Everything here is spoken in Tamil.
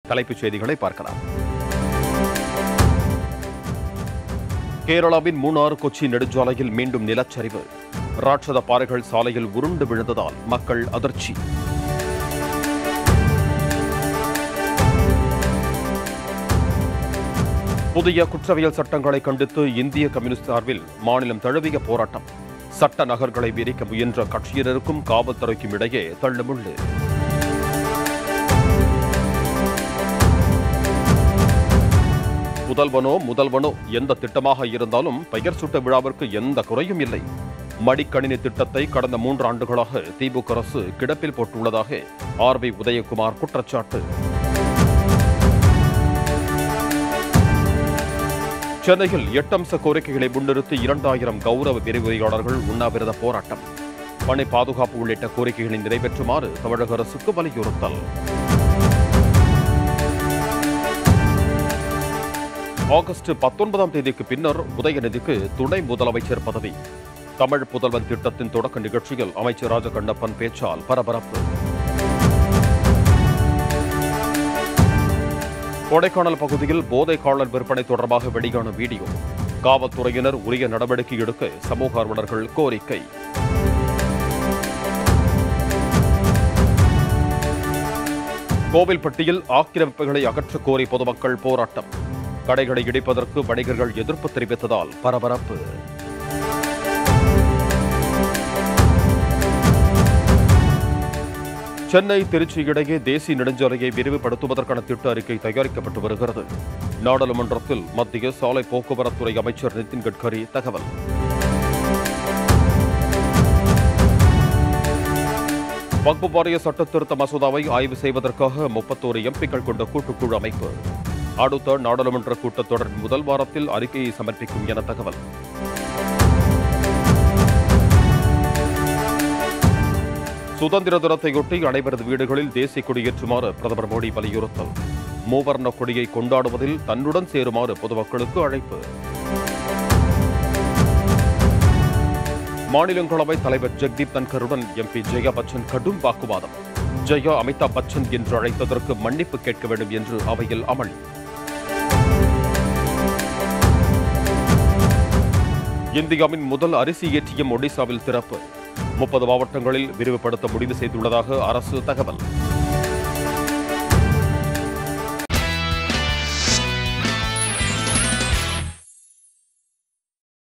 தலைப்புச் செய்திகளை பார்க்கலாம் கேரளாவின் மூணாறு கொச்சி நெடுஞ்சாலையில் மீண்டும் நிலச்சரிவு ராட்சத பாறைகள் சாலையில் உருண்டு விழுந்ததால் மக்கள் அதிர்ச்சி புதிய குற்றவியல் சட்டங்களை கண்டித்து இந்திய கம்யூனிஸ்ட் சார்பில் மாநிலம் தழுவிய போராட்டம் சட்ட நகர்களை விரிக்க முயன்ற கட்சியினருக்கும் காவல்துறைக்கும் இடையே தள்ளுமுள்ளு புதல்வனோ முதல்வனோ எந்த திட்டமாக இருந்தாலும் பெயர் சுட்ட விழாவிற்கு எந்த குறையும் இல்லை மடிக்கணினி திட்டத்தை கடந்த மூன்று ஆண்டுகளாக திமுக அரசு கிடப்பில் போட்டுள்ளதாக ஆர் பி உதயகுமார் குற்றச்சாட்டு சென்னையில் எட்டம்ச கோரிக்கைகளை முன்னிறுத்தி இரண்டாயிரம் கௌரவ விரிவுரையாளர்கள் உண்ணாவிரத போராட்டம் பணி பாதுகாப்பு உள்ளிட்ட கோரிக்கைகளை நிறைவேற்றுமாறு தமிழக அரசுக்கு வலியுறுத்தல் ஆகஸ்ட் பத்தொன்பதாம் தேதிக்கு பின்னர் உதயநிதிக்கு துணை முதலமைச்சர் பதவி தமிழ் புதல்வன் திட்டத்தின் தொடக்க நிகழ்ச்சியில் அமைச்சர் ராஜகண்ணப்பன் பேச்சால் பரபரப்பு கொடைக்கானல் பகுதியில் போதை காலர் விற்பனை தொடர்பாக வெளியான வீடியோ காவல்துறையினர் உரிய நடவடிக்கை எடுக்க சமூக ஆர்வலர்கள் கோரிக்கை கோவில்பட்டியில் ஆக்கிரமிப்புகளை அகற்றக் கோரி பொதுமக்கள் போராட்டம் கடைகளை இடிப்பதற்கு வணிகர்கள் எதிர்ப்பு தெரிவித்ததால் பரபரப்பு சென்னை திருச்சி இடையே தேசிய நெடுஞ்சாலையை விரிவுபடுத்துவதற்கான திட்ட அறிக்கை தயாரிக்கப்பட்டு வருகிறது நாடாளுமன்றத்தில் மத்திய சாலை போக்குவரத்துறை அமைச்சர் நிதின் கட்கரி தகவல் வக்பு வாரிய சட்ட திருத்த மசோதாவை ஆய்வு செய்வதற்காக முப்பத்தோரு எம்பிக்கள் கொண்ட கூட்டுக்குழு அமைப்பு அடுத்த நாடாளுமன்ற கூட்டத்தொடர் முதல் வாரத்தில் அறிக்கையை சமர்ப்பிக்கும் என தகவல் சுதந்திர தினத்தையொட்டி அனைவரது வீடுகளில் தேசிய கொடியேற்றுமாறு பிரதமர் மோடி வலியுறுத்தல் மூவர்ண கொடியை கொண்டாடுவதில் தன்னுடன் சேருமாறு பொதுமக்களுக்கு அழைப்பு மாநிலங்களவை தலைவர் ஜெக்தீப் தன்கருடன் எம்பி ஜெயா பச்சன் கடும் வாக்குவாதம் ஜெயா அமிதாப் பச்சன் என்று அழைத்ததற்கு மன்னிப்பு கேட்க வேண்டும் என்று அவையில் அமளி இந்தியாவின் முதல் அரிசி ஏற்றியம் ஒடிசாவில் திறப்பு முப்பது மாவட்டங்களில் விரிவுபடுத்த முடிவு செய்துள்ளதாக அரசு தகவல்